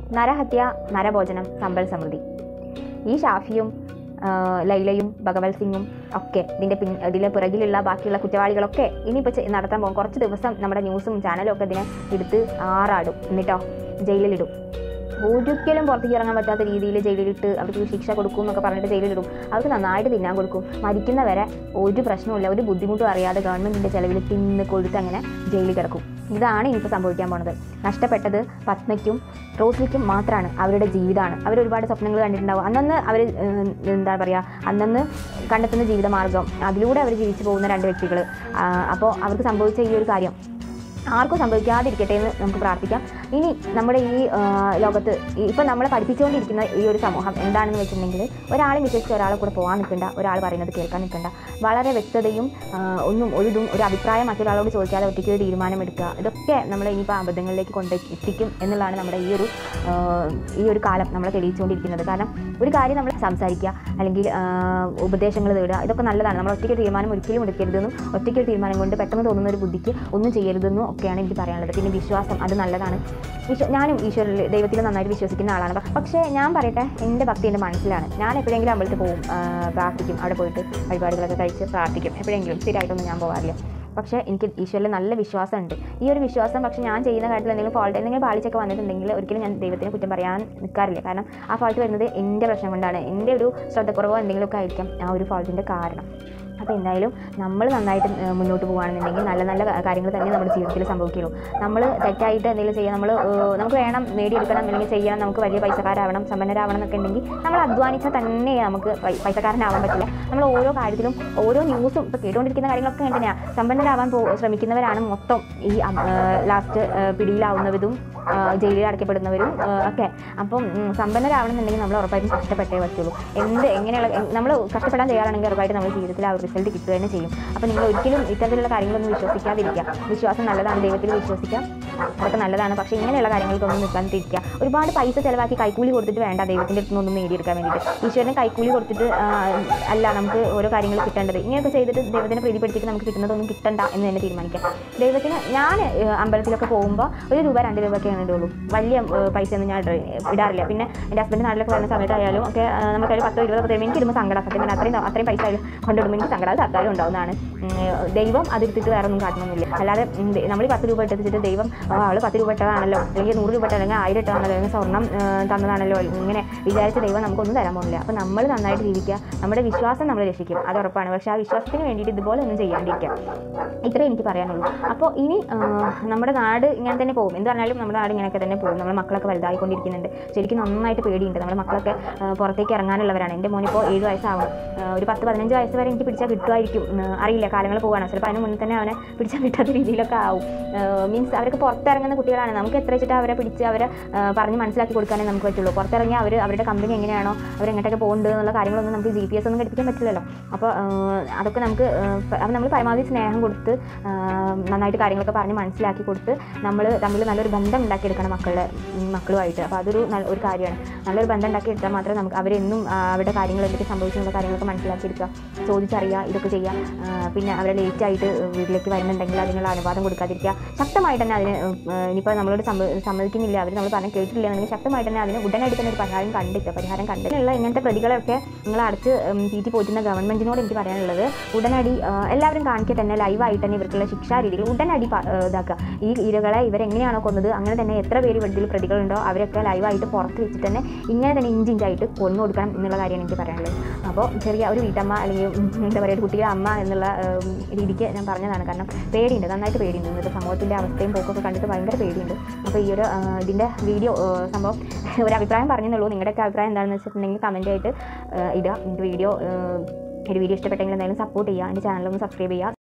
നരഹത്യ നരഭോജനം സമ്പൽ സമൃദ്ധി ഈ ഷാഫിയും ആ, ലൈലയും ഭഗവത് സിംഗും ഒക്കെ ഇതിൻ്റെ പിൻ ഇതിലെ പുറകിലുള്ള ബാക്കിയുള്ള കുറ്റവാളികളൊക്കെ ഇനിയിപ്പോൾ ചെ- നടത്താൻ പോകും കുറച്ച് ദിവസം നമ്മുടെ ന്യൂസും ചാനലും ഒക്കെ ഇതിനെ എടുത്ത് ആറാടും എന്നിട്ടോ ജയിലിലിടും ഒരിക്കലും പുറത്തേക്ക് ഇറങ്ങാൻ പറ്റാത്ത രീതിയിൽ ജയിലിലിട്ട് അവർക്ക് ശിക്ഷ കൊടുക്കും എന്നൊക്കെ പറഞ്ഞിട്ട് ജയിലിലിടും അവർക്ക് നന്നായിട്ട് തിന്നാൻ കൊടുക്കും മരിക്കുന്നവരെ ഒരു പ്രശ്നവുമില്ല ഒരു ബുദ്ധിമുട്ടും അറിയാതെ ഗവൺമെൻറ്റിൻ്റെ ചെലവിൽ തിന്ന് കൊഴുത്ത് അങ്ങനെ ജയിലിൽ കിടക്കും ഇതാണ് ഇനിയിപ്പോൾ സംഭവിക്കാൻ പോണത് നഷ്ടപ്പെട്ടത് പത്മയ്ക്കും റോസ്ലിക്കും മാത്രമാണ് അവരുടെ ജീവിതമാണ് അവർ ഒരുപാട് സ്വപ്നങ്ങൾ കണ്ടിട്ടുണ്ടാവും അന്നന്ന് അവർ എന്താ പറയുക അന്നന്ന് കണ്ടെത്തുന്ന ജീവിതമാർഗം അതിലൂടെ അവർ ജീവിച്ചു പോകുന്ന രണ്ട് വ്യക്തികൾ അപ്പോൾ അവർക്ക് സംഭവിച്ച ഈ ഒരു കാര്യം ആർക്കും സംഭവിക്കാതിരിക്കട്ടെ എന്ന് നമുക്ക് പ്രാർത്ഥിക്കാം ഇനി നമ്മുടെ ഈ ആ, ലോകത്ത് ഈ- ഇപ്പം നമ്മളെ പഠിപ്പിച്ചുകൊണ്ടിരിക്കുന്ന ഈ ഒരു സമൂഹം എന്താണെന്ന് വെച്ചിട്ടുണ്ടെങ്കിൽ ഒരാളെ വിശ്വസിച്ച് ഒരാളെ കൂടെ പോകാൻ നിൽക്കണ്ട ഒരാൾ പറയുന്നത് കേൾക്കാൻ നിൽക്കണ്ട വളരെ വ്യക്തതയും ആ, ഒന്നും ഒരു ഇതും ഒരു അഭിപ്രായം മറ്റൊരാളോട് ചോദിക്കാതെ ഒറ്റയ്ക്ക് ഒരു തീരുമാനമെടുക്കുക ഇതൊക്കെ നമ്മളെ ഇനിയിപ്പോൾ അബദ്ധങ്ങളിലേക്ക് കൊണ്ട് എത്തിക്കും എന്നുള്ളതാണ് നമ്മുടെ ഈ ഒരു ആ, ഈ ഒരു കാലം നമ്മളെ തെളിയിച്ചുകൊണ്ടിരിക്കുന്നത് കാരണം ഒരു കാര്യം നമ്മൾ സംസാരിക്കുക അല്ലെങ്കിൽ ആ, ഉപദേശങ്ങൾ തേടുക ഇതൊക്കെ നല്ലതാണ് നമ്മൾ ഒറ്റയ്ക്ക് ഒരു തീരുമാനം ഒരിക്കലും എടുക്കരുതെന്നും ഒറ്റയ്ക്ക് ഒരു തീരുമാനം കൊണ്ട് പെട്ടെന്ന് തോന്നുന്ന ഒരു ബുദ്ധിക്ക് ഒന്നും ചെയ്യരുതെന്നും ഒക്കെയാണ് എനിക്ക് പറയാനുള്ളത് പിന്നെ വിശ്വാസം അത് നല്ലതാണ് വിശ്വ ഞാനും ഈശ്വരിൽ ദൈവത്തിൽ നന്നായിട്ട് വിശ്വസിക്കുന്ന ആളാണ് പ- പക്ഷേ ഞാൻ പറയട്ടെ എൻ്റെ ഭക്തി എൻ്റെ മനസ്സിലാണ് ഞാൻ എപ്പോഴെങ്കിലും അമ്പലത്തിൽ പോകും ആ, പ്രാർത്ഥിക്കും അവിടെ പോയിട്ട് വഴിപാടുകളൊക്കെ കഴിച്ച് പ്രാർത്ഥിക്കും എപ്പോഴെങ്കിലും സ്ഥിരമായിട്ടൊന്നും ഞാൻ പോകാറില്ല പക്ഷേ എനിക്ക് ഈശ്വരിൽ നല്ല വിശ്വാസമുണ്ട് ഈ ഒരു വിശ്വാസം പക്ഷേ ഞാൻ ചെയ്യുന്ന കാര്യത്തിൽ എന്തെങ്കിലും ഫോൾട്ട് എന്തെങ്കിലും പാളിച്ചൊക്കെ വന്നിട്ടുണ്ടെങ്കിൽ ഒരിക്കലും ഞാൻ ദൈവത്തിന് കുറ്റം പറയാൻ നിൽക്കാറില്ല കാരണം ആ ഫാൾട്ട് വരുന്നത് എൻ്റെ പ്രശ്നം കൊണ്ടാണ് എൻ്റെ ഒരു ശ്രദ്ധക്കുറവോ എന്തെങ്കിലുമൊക്കെ ആയിരിക്കാം ആ ഒരു ഫാൾട്ടിൻ്റെ കാരണം അപ്പോൾ എന്തായാലും നമ്മൾ നന്നായിട്ട് ഏഹ്, മുന്നോട്ട് പോകുകയാണെന്നുണ്ടെങ്കിൽ നല്ല നല്ല കാര്യങ്ങൾ തന്നെ നമ്മുടെ ജീവിതത്തിൽ സംഭവിക്കുള്ളൂ നമ്മൾ തെറ്റായിട്ട് എന്തെങ്കിലും ചെയ്യാൻ നമ്മൾ നമുക്ക് വേണം നേടിയെടുക്കണം അല്ലെങ്കിൽ ചെയ്യണം നമുക്ക് വലിയ പൈസക്കാരാവണം സമ്പന്നരാവണം എന്നൊക്കെ ഉണ്ടെങ്കിൽ നമ്മൾ അധ്വാനിച്ചാൽ തന്നെ നമുക്ക് പൈ- പൈസക്കാരനാവാൻ പറ്റില്ല നമ്മൾ ഓരോ കാര്യത്തിലും ഓരോ ന്യൂസും ഇപ്പോൾ കേട്ടുകൊണ്ടിരിക്കുന്ന കാര്യങ്ങളൊക്കെ അങ്ങനെ തന്നെയാണ് സമ്പന്നരാവാൻ പോ ശ്രമിക്കുന്നവരാണ് മൊത്തം ഈ ലാസ്റ്റ് പിടിയിലാവുന്നവരും ആ, ജയിലിൽ അടയ്ക്കപ്പെടുന്നവരും ആ, ഒക്കെ അപ്പം ഉം, സമ്പന്നരാവണമെന്നുണ്ടെങ്കിൽ നമ്മൾ ഉറപ്പായിട്ടും കഷ്ടപ്പെട്ടേ പറ്റുള്ളൂ എന്ത് എങ്ങനെയുള്ള നമ്മൾ കഷ്ടപ്പെടാൻ തയ്യാറാണെങ്കിൽ ഉറപ്പായിട്ട് നമ്മുടെ ജീവിതത്തിൽ ആ ഒരു റിസൾട്ട് കിട്ടുക തന്നെ ചെയ്യും അപ്പോൾ നിങ്ങൾ ഒരിക്കലും ഇത്തരത്തിലുള്ള കാര്യങ്ങളൊന്നും വിശ്വസിക്കാതിരിക്കുക വിശ്വാസം നല്ലതാണ് ദൈവത്തിൽ വിശ്വസിക്കാം അതൊക്കെ നല്ലതാണ് പക്ഷേ ഇങ്ങനെയുള്ള കാര്യങ്ങൾക്കൊന്നും നിൽക്കാതിരിക്കുക ഒരുപാട് പൈസ ചിലവാക്കി കൈക്കൂലി കൊടുത്തിട്ട് വേണ്ട ദൈവത്തിൻ്റെ അടുത്ത് നിന്നൊന്നും നേടിയെടുക്കാൻ വേണ്ടിയിട്ട് ഈശ്വരന് കൈക്കൂലി കൊടുത്തിട്ട് ആ, അല്ല നമുക്ക് ഓരോ കാര്യങ്ങൾ കിട്ടേണ്ടത് ഇങ്ങനെയൊക്കെ ചെയ്തിട്ട് ദൈവത്തിനെ പ്രീതിപ്പെടുത്തിയിട്ട് നമുക്ക് കിട്ടുന്നതൊന്നും കിട്ടണ്ട എന്ന് തന്നെ തീരുമാനിക്കാം ദൈവത്തിന് ഞാൻ ഏഹ്, അമ്പലത്തിലൊക്കെ പോകുമ്പോൾ ഒരു രൂപ രണ്ട് രൂപയൊക്കെയാണ് ഇടുള്ളൂ വലിയ ഏഹ്, പൈസയൊന്നും ഞാൻ ഇട- ഇടാറില്ല പിന്നെ എൻ്റെ ഹസ്ബൻഡ് നാട്ടിലൊക്കെ വരുന്ന സമയത്തായാലും ഒക്കെ ആ, നമുക്ക് ഒരു പത്തോ ഇരുപതോ തരുമ്പോൾ എനിക്ക് ഇടുമ്പോൾ സങ്കടം സത്യം പറഞ്ഞാൽ അത്രയും അത്രയും പൈസ അതിൽ കൊണ്ടിടുമ്പോൾ എനിക്ക് സങ്കടം അത് സർക്കാരും ഉണ്ടാവുന്നതാണ് ഉം, ദൈവം അതെടുത്തിട്ട് വേറെ ഒന്നും കാട്ടണമെന്നില്ല അല്ലാതെ നമ്മൾ ഈ പത്ത് രൂപ ഇട്ടിട്ട് ദൈവം അവൾ പത്ത് രൂപ ഇട്ടതാണല്ലോ അല്ലെങ്കിൽ നൂറ് രൂപ ഇട്ട അല്ലെങ്കിൽ ആയിരം ഇട്ടതാണല്ലോ അല്ലെങ്കിൽ സ്വർണ്ണം ആ, തന്നതാണല്ലോ ഇങ്ങനെ വിചാരിച്ച ദൈവം നമുക്കൊന്നും തരാൻ പോകുന്നില്ല അപ്പോൾ നമ്മൾ നന്നായിട്ട് ജീവിക്കുക നമ്മുടെ വിശ്വാസം നമ്മൾ രക്ഷിക്കും അത് ഉറപ്പാണ് പക്ഷേ ആ വിശ്വാസത്തിന് വേണ്ടിയിട്ട് ഇതുപോലെ ഒന്നും ചെയ്യാണ്ടിരിക്കുക ഇത്രേ എനിക്ക് പറയാനുള്ളൂ അപ്പോൾ ഇനി ആ, നമ്മുടെ നാട് ഇങ്ങനെ തന്നെ പോകും എന്ത് പറഞ്ഞാലും നമ്മുടെ നാട് ഇങ്ങനെയൊക്കെ തന്നെ പോകും നമ്മുടെ മക്കളൊക്കെ വലുതായിക്കൊണ്ടിരിക്കുന്നുണ്ട് ശരിക്കും നന്നായിട്ട് പേടിയുണ്ട് നമ്മുടെ മക്കളൊക്കെ ആ, പുറത്തേക്ക് ഇറങ്ങാനുള്ളവരാണ് എൻ്റെ മോനിപ്പോൾ ഏഴ് വയസ്സാവണം ആ, ഒരു പത്ത് പതിനഞ്ച് വയസ്സ് വരെ എനിക്ക് പിടിച്ചാൽ കിട്ടുമായിരിക്കും ഉം, അറിയില്ല കാലങ്ങൾ പോവാണ് ചിലപ്പോൾ അതിന് മുന്നേ തന്നെ അവനെ പിടിച്ചാൽ കിട്ടാത്ത രീതിയിലൊക്കെ ആവും മീൻസ് അവരൊക്കെ പുറത്തിറങ്ങുന്ന കുട്ടികളാണ് നമുക്ക് എത്ര വെച്ചിട്ട് അവരെ പിടിച്ച് അവരെ ആ, പറഞ്ഞ് മനസ്സിലാക്കി കൊടുക്കാനേ നമുക്ക് പറ്റുള്ളൂ പുറത്തിറങ്ങി അവർ അവരുടെ കമ്പനി എങ്ങനെയാണോ അവർ എങ്ങോട്ടൊക്കെ പോകുന്നുണ്ട് എന്നുള്ള കാര്യങ്ങളൊന്നും നമുക്ക് ജി പി എസ് ഒന്നും ഘടിപ്പിക്കാൻ പറ്റില്ലല്ലോ അപ്പോൾ ആ, അതൊക്കെ നമുക്ക് അപ്പം നമ്മൾ പരമാവധി സ്നേഹം കൊടുത്ത് ആ, നന്നായിട്ട് കാര്യങ്ങളൊക്കെ പറഞ്ഞ് മനസ്സിലാക്കി കൊടുത്ത് നമ്മൾ തമ്മിൽ നല്ലൊരു ബന്ധം ഉണ്ടാക്കിയെടുക്കണം മക്കളുടെ ഉം, മക്കളുമായിട്ട് അപ്പോൾ അതൊരു നല്ല ഒരു കാര്യമാണ് നല്ലൊരു ബന്ധം ഉണ്ടാക്കിയെടുത്താൽ മാത്രമേ നമുക്ക് അവരെന്നും ആ, അവരുടെ കാര്യങ്ങൾ എന്തൊക്കെ സംഭവിച്ചെന്നുള്ള കാര്യങ്ങളൊക്കെ മനസ്സിലാക്കിയെടുക്കുക ചോദിച്ചറിയുക ഇതൊക്കെ ചെയ്യുക ആ, പിന്നെ അവരെ ലേറ്റ് ആയിട്ട് വീട്ടിലേക്ക് വരുന്നുണ്ടെങ്കിൽ അതിനുള്ള അനുവാദം കൊടുക്കാതിരിക്കുക ശക്തമായിട്ട് തന്നെ അതിന് ഇനിയിപ്പോൾ നമ്മളോട് സമ്മ- സമ്മതിക്കുന്നില്ല അവർ നമ്മൾ പറഞ്ഞ് കേട്ടില്ല എന്നുണ്ടെങ്കിൽ ശക്തമായിട്ട് തന്നെ അതിന് ഉടനടി തന്നെ ഒരു പരിഹാരം കണ്ടിട്ട് പരിഹാരം കണ്ടിട്ടുള്ള ഇങ്ങനത്തെ പ്രതികളൊക്കെ നിങ്ങൾ അടച്ച് ഉം, തീറ്റി പോറ്റുന്ന ഗവൺമെൻറ്റിനോട് എനിക്ക് പറയാനുള്ളത് ഉടനടി ആ, എല്ലാവരും കാണിക്കുക തന്നെ ലൈവായിട്ട് തന്നെ ഇവർക്കുള്ള ശിക്ഷാ രീതികൾ ഉടനടി പ- ആ, ഇതാക്കുക ഈ ഇരകളെ ഇവരെങ്ങനെയാണോ കൊന്നത് അങ്ങനെ തന്നെ എത്ര പേര് ഇവരിൽ പ്രതികളുണ്ടോ അവരൊക്കെ ലൈവായിട്ട് പുറത്ത് വെച്ചിട്ട് തന്നെ ഇങ്ങനെ തന്നെ ഇഞ്ച് ഇഞ്ചായിട്ട് കൊന്നു കൊടുക്കണം എന്നുള്ള കാര്യമാണ് എനിക്ക് പറയാനുള്ളത് അപ്പോൾ ചെറിയ ഒരു വീട്ടമ്മ അല്ലെങ്കിൽ ഉം, എന്താ പറയുക ഒരു കുട്ടിയുടെ അമ്മ എന്നുള്ള ഉം, രീതിക്ക് ഞാൻ പറഞ്ഞതാണ് കാരണം പേടിയുണ്ട് നന്നായിട്ട് പേടിയുണ്ട് ഇന്നത്തെ സമൂഹത്തിൻ്റെ അവസ്ഥയും പോക്കൊക്കെ കണ്ടിട്ട് ഭയങ്കര പേടിയുണ്ട് അപ്പോൾ ഈ ഒരു ആ, ഇതിൻ്റെ വീഡിയോ ആ, സംഭവം ഒരു അഭിപ്രായം പറഞ്ഞെന്നുള്ളൂ നിങ്ങളുടെയൊക്കെ അഭിപ്രായം എന്താണെന്ന് വെച്ചിട്ടുണ്ടെങ്കിൽ കമൻ്റ് ആയിട്ട് ആ, ഇടുക എൻ്റെ വീഡിയോ ഒരു വീഡിയോ ഇഷ്ടപ്പെട്ടെങ്കിൽ എന്തായാലും സപ്പോർട്ട് ചെയ്യുക എൻ്റെ ചാനലൊന്ന് സബ്സ്ക്രൈബ് ചെയ്യുക